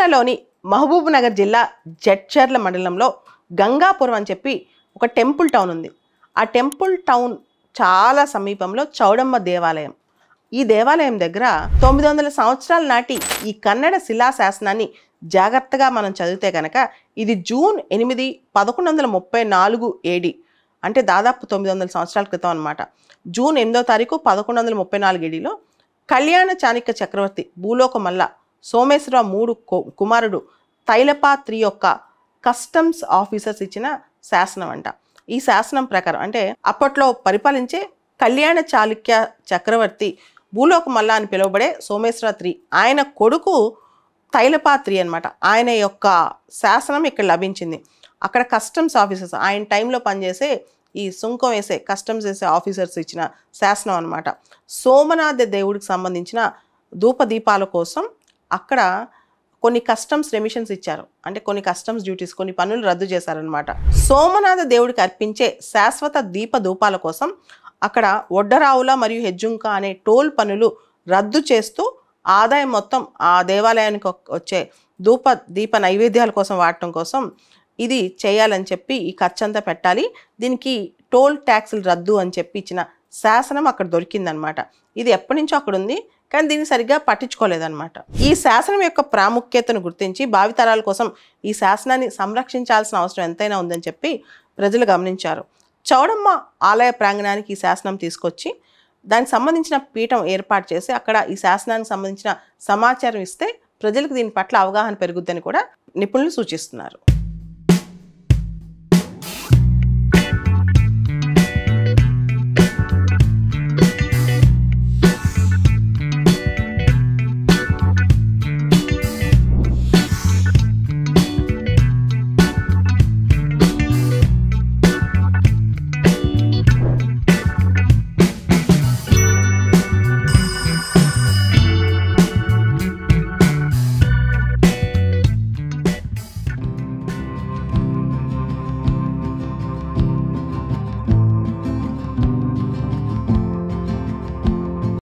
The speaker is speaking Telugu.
తెలంగాణలోని మహబూబ్ నగర్ జిల్లా జడ్చర్ల మండలంలో గంగాపురం అని చెప్పి ఒక టెంపుల్ టౌన్ ఉంది ఆ టెంపుల్ టౌన్ చాలా సమీపంలో చౌడమ్మ దేవాలయం ఈ దేవాలయం దగ్గర తొమ్మిది వందల సంవత్సరాల నాటి ఈ కన్నడ శిలా శాసనాన్ని జాగ్రత్తగా మనం చదివితే కనుక ఇది జూన్ ఎనిమిది పదకొండు వందల ముప్పై నాలుగు ఏడి అంటే దాదాపు తొమ్మిది వందల సంవత్సరాల క్రితం అనమాట జూన్ ఎనిమిదో తారీఖు పదకొండు వందల ముప్పై నాలుగు ఏడిలో కళ్యాణ చాణక్య చక్రవర్తి భూలోక మల్ల సోమేశ్వరరావు మూడు కు- కుమారుడు తైలపాత్రి యొక్క కస్టమ్స్ ఆఫీసర్స్ ఇచ్చిన శాసనం అంట ఈ శాసనం ప్రకారం అంటే అప్పట్లో పరిపాలించే కళ్యాణ చాళుక్య చక్రవర్తి భూలోక మల్ల అని పిలువబడే సోమేశ్వర త్రి ఆయన కొడుకు తైలపాత్రి అన్నమాట ఆయన యొక్క శాసనం ఇక్కడ లభించింది అక్కడ కస్టమ్స్ ఆఫీసర్స్ ఆయన టైంలో పనిచేసే ఈ సుంకం వేసే కస్టమ్స్ వేసే ఆఫీసర్స్ ఇచ్చిన శాసనం అన్నమాట సోమనాథ దేవుడికి సంబంధించిన ధూప దీపాల కోసం అక్కడ కొన్ని కస్టమ్స్ రెమిషన్స్ ఇచ్చారు అంటే కొన్ని కస్టమ్స్ డ్యూటీస్ కొన్ని పనులు రద్దు చేశారనమాట సోమనాథ దేవుడికి అర్పించే శాశ్వత దీప ధూపాల కోసం అక్కడ ఒడ్డరావుల మరియు హెజ్జుంక అనే టోల్ పనులు రద్దు చేస్తూ ఆదాయం మొత్తం ఆ దేవాలయానికి ఒక్- వచ్చే ధూప దీప నైవేద్యాల కోసం వాడటం కోసం ఇది చేయాలని చెప్పి ఈ ఖర్చు అంతా పెట్టాలి దీనికి టోల్ ట్యాక్సులు రద్దు అని చెప్పి ఇచ్చిన శాసనం అక్కడ దొరికిందనమాట ఇది ఎప్పటి నుంచో అక్కడ ఉంది కానీ దీన్ని సరిగ్గా పట్టించుకోలేదన్నమాట ఈ శాసనం యొక్క ప్రాముఖ్యతను గుర్తించి భావితరాల కోసం ఈ శాసనాన్ని సంరక్షించాల్సిన అవసరం ఎంతైనా ఉందని చెప్పి ప్రజలు గమనించారు చౌడమ్మ ఆలయ ప్రాంగణానికి ఈ శాసనం తీసుకొచ్చి దానికి సంబంధించిన పీఠం ఏర్పాటు చేసి అక్కడ ఈ శాసనానికి సంబంధించిన సమాచారం ఇస్తే ప్రజలకు దీని పట్ల అవగాహన పెరుగుద్దని కూడా నిపుణులు సూచిస్తున్నారు